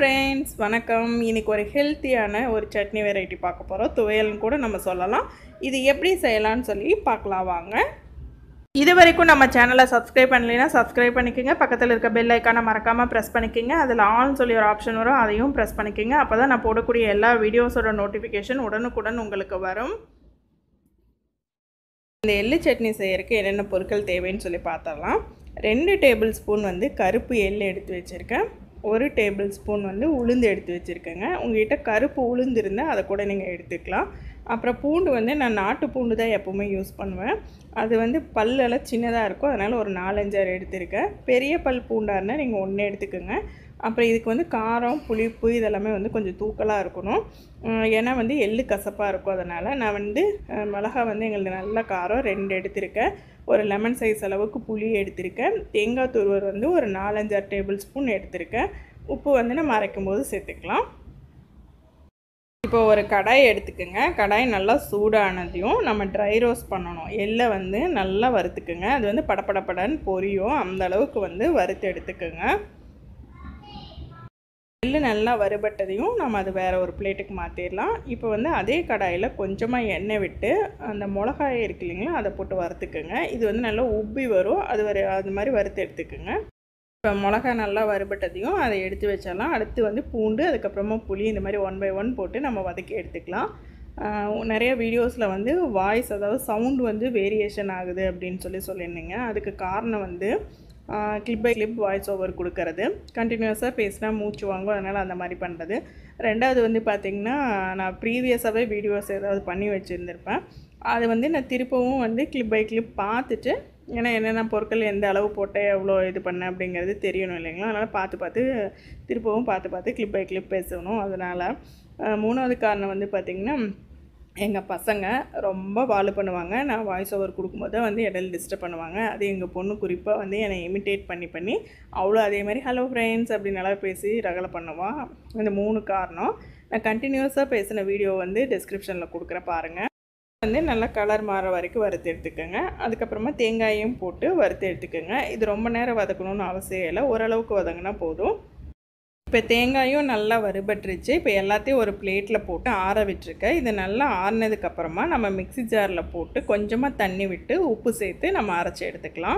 friends வணக்கம் இன்னைக்கு ஒரு ஹெல்த்தியான ஒரு சட்னி வெரைட்டி பார்க்க போகிறோம் துவையல்னு கூட நம்ம சொல்லலாம் இது எப்படி செய்யலாம்னு சொல்லி பார்க்கலாம் வாங்க இது வரைக்கும் நம்ம சேனலை சப்ஸ்கிரைப் பண்ணலைன்னா சப்ஸ்கிரைப் பண்ணிக்கோங்க பக்கத்தில் இருக்க பெல் ஐக்கானை மறக்காமல் ப்ரெஸ் பண்ணிக்கோங்க அதில் ஆல்னு சொல்லி ஒரு ஆப்ஷன் வரும் அதையும் ப்ரெஸ் பண்ணிக்கோங்க அப்போ தான் நான் போடக்கூடிய எல்லா வீடியோஸோட நோட்டிஃபிகேஷன் உடனுக்குடன் உங்களுக்கு வரும் இந்த எள்ளு சட்னி செய்யறதுக்கு என்னென்ன பொருட்கள் தேவைன்னு சொல்லி பார்த்தரலாம் ரெண்டு டேபிள் ஸ்பூன் வந்து கருப்பு எள்ளு எடுத்து வச்சுருக்கேன் ஒரு டேபிள் ஸ்பூன் வந்து உளுந்து எடுத்து வச்சுருக்கேங்க உங்கள்கிட்ட கருப்பு உளுந்து இருந்தால் அதை கூட நீங்கள் எடுத்துக்கலாம் அப்புறம் பூண்டு வந்து நான் நாட்டு பூண்டு தான் எப்போவுமே யூஸ் பண்ணுவேன் அது வந்து பல்லெல்லாம் சின்னதாக இருக்கும் அதனால் ஒரு நாலஞ்சாறு எடுத்திருக்கேன் பெரிய பல் பூண்டாக இருந்தால் நீங்கள் ஒன்று எடுத்துக்கோங்க அப்புறம் இதுக்கு வந்து காரம் புளிப்பு இதெல்லாமே வந்து கொஞ்சம் தூக்கலாக இருக்கணும் ஏன்னா வந்து எள்ளு கசப்பாக இருக்கும் அதனால் நான் வந்து மிளகா வந்து எங்களுக்கு நல்ல காரம் ரெண்டு எடுத்திருக்கேன் ஒரு லெமன் சைஸ் அளவுக்கு புளி எடுத்திருக்கேன் தேங்காய் துருவர் வந்து ஒரு நாலஞ்சாறு டேபிள் ஸ்பூன் எடுத்திருக்கேன் உப்பு வந்து நம்ம அரைக்கும் போது சேர்த்துக்கலாம் இப்போ ஒரு கடாய் எடுத்துக்கோங்க கடாய் நல்லா சூடானதையும் நம்ம ட்ரை ரோஸ்ட் பண்ணணும் எள்ளை வந்து நல்லா வறுத்துக்குங்க அது வந்து படப்படப்படன்னு பொரியும் அந்த அளவுக்கு வந்து வறுத்து எடுத்துக்கோங்க எள்ளு நல்லா வறுபட்டதையும் நம்ம அது வேறு ஒரு பிளேட்டுக்கு மாற்றிடலாம் இப்போ வந்து அதே கடாயில் கொஞ்சமாக எண்ணெய் விட்டு அந்த மிளகாய் இருக்கு இல்லைங்களா அதை போட்டு வறுத்துக்குங்க இது வந்து நல்லா உப்பி வரும் அது வர அது மாதிரி வறுத்து எடுத்துக்கோங்க இப்போ மிளகா நல்லா வறுபட்டதையும் அதை எடுத்து வச்சாலாம் அடுத்து வந்து பூண்டு அதுக்கப்புறமா புளி இந்த மாதிரி ஒன் பை ஒன் போட்டு நம்ம வதக்கி எடுத்துக்கலாம் நிறைய வீடியோஸில் வந்து வாய்ஸ் அதாவது சவுண்ட் வந்து வேரியேஷன் ஆகுது அப்படின்னு சொல்லி சொல்லியிருந்தீங்க அதுக்கு காரணம் வந்து clip by clip voice over கொடுக்கறது கண்டினியூஸாக பேசினா மூச்சு வாங்கும் அதனால் அந்த மாதிரி பண்ணுறது ரெண்டாவது வந்து பார்த்திங்கன்னா நான் ப்ரீவியஸாகவே வீடியோஸ் ஏதாவது பண்ணி வச்சுருந்துருப்பேன் அது வந்து நான் திருப்பவும் வந்து கிளிப் பை கிளிப் பார்த்துட்டு ஏன்னா என்னென்ன பொருட்கள் எந்த அளவு போட்டேன் எவ்வளோ இது பண்ணேன் அப்படிங்கிறது தெரியணும் இல்லைங்களா அதனால் பார்த்து பார்த்து திருப்பவும் பார்த்து பார்த்து கிளிப் பை கிளிப் பேசணும் அதனால் மூணாவது காரணம் வந்து பார்த்திங்கன்னா எங்கள் பசங்க ரொம்ப வாலு பண்ணுவாங்க நான் வாய்ஸ் ஓவர் கொடுக்கும்போது வந்து இடையில டிஸ்டர்ப் பண்ணுவாங்க அது எங்கள் பொண்ணு குறிப்பாக வந்து என்னை இமிட்டேட் பண்ணி பண்ணி அவ்வளோ அதே மாதிரி ஹலோ ஃப்ரெண்ட்ஸ் அப்படி நல்லா பேசி ரகலை பண்ணுவான் இந்த மூணு காரணம் நான் கண்டினியூஸாக பேசின வீடியோ வந்து டிஸ்கிரிப்ஷனில் கொடுக்குற பாருங்கள் வந்து நல்லா கலர் மாற வரைக்கும் வறுத்து எடுத்துக்கோங்க அதுக்கப்புறமா தேங்காயும் போட்டு வறுத்து எடுத்துக்கோங்க இது ரொம்ப நேரம் வதக்கணும்னு அவசியம் இல்லை ஓரளவுக்கு வதங்கினா போதும் இப்போ தேங்காயும் நல்லா வறுபட்டுருச்சு இப்போ எல்லாத்தையும் ஒரு பிளேட்டில் போட்டு ஆற விட்டுருக்கேன் இது நல்லா ஆறினதுக்கப்புறமா நம்ம மிக்சி ஜாரில் போட்டு கொஞ்சமாக தண்ணி விட்டு உப்பு சேர்த்து நம்ம அரைச்சி எடுத்துக்கலாம்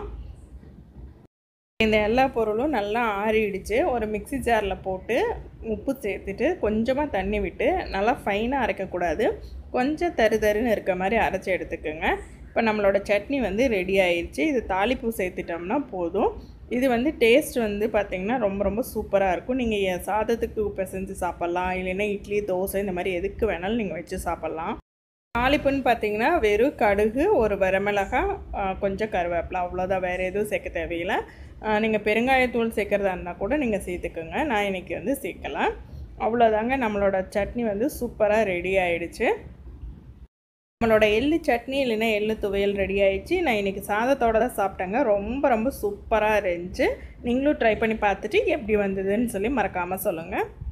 இந்த எல்லா பொருளும் நல்லா ஆறிடுச்சு ஒரு மிக்சி ஜாரில் போட்டு உப்பு சேர்த்துட்டு கொஞ்சமாக தண்ணி விட்டு நல்லா ஃபைனாக அரைக்கக்கூடாது கொஞ்சம் தரு தருன்னு இருக்க மாதிரி அரைச்சி எடுத்துக்கோங்க இப்போ நம்மளோட சட்னி வந்து ரெடி ஆயிடுச்சு இது தாளிப்பு சேர்த்துட்டோம்னா போதும் இது வந்து டேஸ்ட் வந்து பார்த்திங்கன்னா ரொம்ப ரொம்ப சூப்பராக இருக்கும் நீங்கள் சாதத்துக்கு பிசைஞ்சு சாப்பிட்லாம் இல்லைன்னா இட்லி தோசை இந்த மாதிரி எதுக்கு வேணாலும் நீங்கள் வச்சு சாப்பிட்லாம் தாளிப்புன்னு பார்த்தீங்கன்னா வெறும் கடுகு ஒரு வரமிளகாய் கொஞ்சம் கருவேப்பிலை அவ்வளோதான் வேறு எதுவும் சேர்க்க தேவையில்லை நீங்கள் பெருங்காயத்தூள் சேர்க்குறதா இருந்தால் கூட நீங்கள் சேர்த்துக்கோங்க நான் இன்றைக்கி வந்து சேர்க்கலாம் அவ்வளோதாங்க நம்மளோட சட்னி வந்து சூப்பராக ரெடி ஆகிடுச்சு நம்மளோட எள்ளு சட்னி இல்லைன்னா எள்ளு துவையல் ரெடி ஆயிடுச்சு நான் இன்றைக்கி சாதத்தோடு தான் சாப்பிட்டேங்க ரொம்ப ரொம்ப சூப்பராக இருந்துச்சு நீங்களும் ட்ரை பண்ணி பார்த்துட்டு எப்படி வந்ததுன்னு சொல்லி மறக்காமல் சொல்லுங்கள்